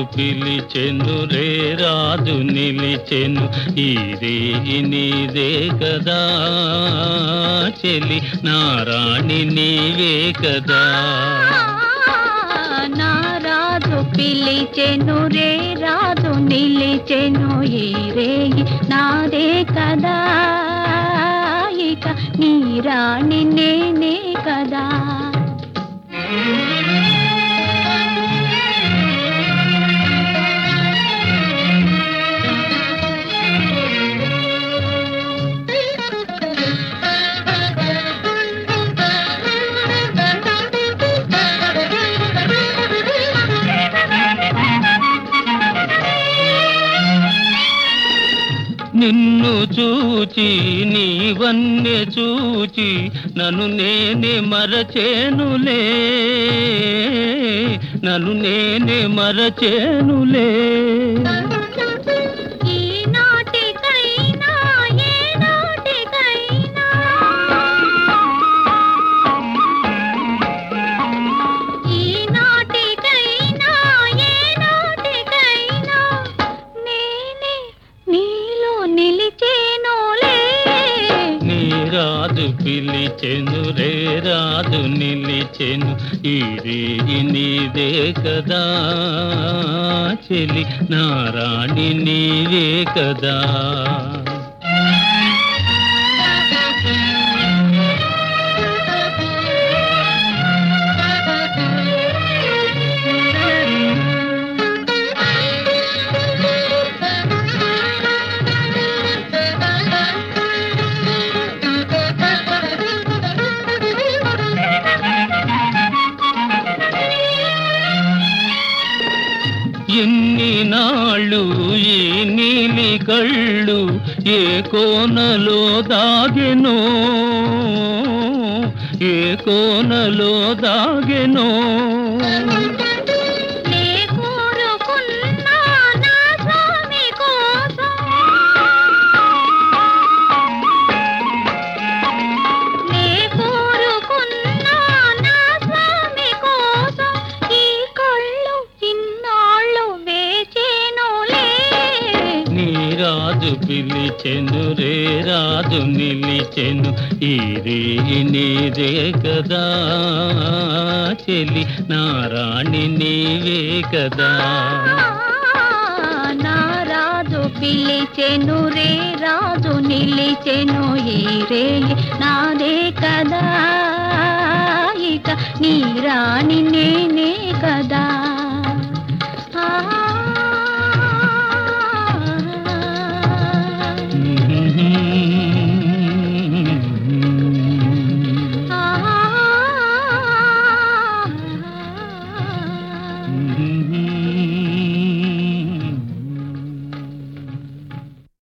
పిలిచెను రే రాజు నిలిచెను ఈ రేయి నీదే కదా చెలి నారాణి నీవే కదా నా రాజు పిలిచెను రే రాజు నిలిచెను ఈ రేయి నాదే కదా ఇక నీ రాణి నేనే కదా నిన్ను చూచి నీవన్నే చూచి నన్ను నేనే మరచేనులే నన్ను నేనే మరచేనులే ఈ నాటికైనా ఏ నాటికైనా ఈ నాటికైనా ఏ నాటికైనా నేనే నీలో నిలిచేనోలే నీ రాజు పిలిచెను రే రాజు నిలిచెను ఈ రేయి నీదే కదా చెలి నారాణి నీవే కదా ఎన్ని నాళ్ళు ఈ నీలి కళ్ళు ఏ కోనలో దాగెనో ఏ కోనలో దాగెనో నే కోరుకున్నా నా స్వామి కోసం నే కోరుకున్నా నా స్వామి కోసం ఈ కళ్ళు ఇన్నాళ్ళు వేచేనులే నీ రాజు పిలిచెను రే రాజు నిలిచెను ఈ రేయి నీదే కదా చెలి నారాణి నీవే కదా నా రాజు పిలిచెను రే రాజు నిలిచెను ఈ రే నాదే కదా ఇక నీ రాణి నేనే కదా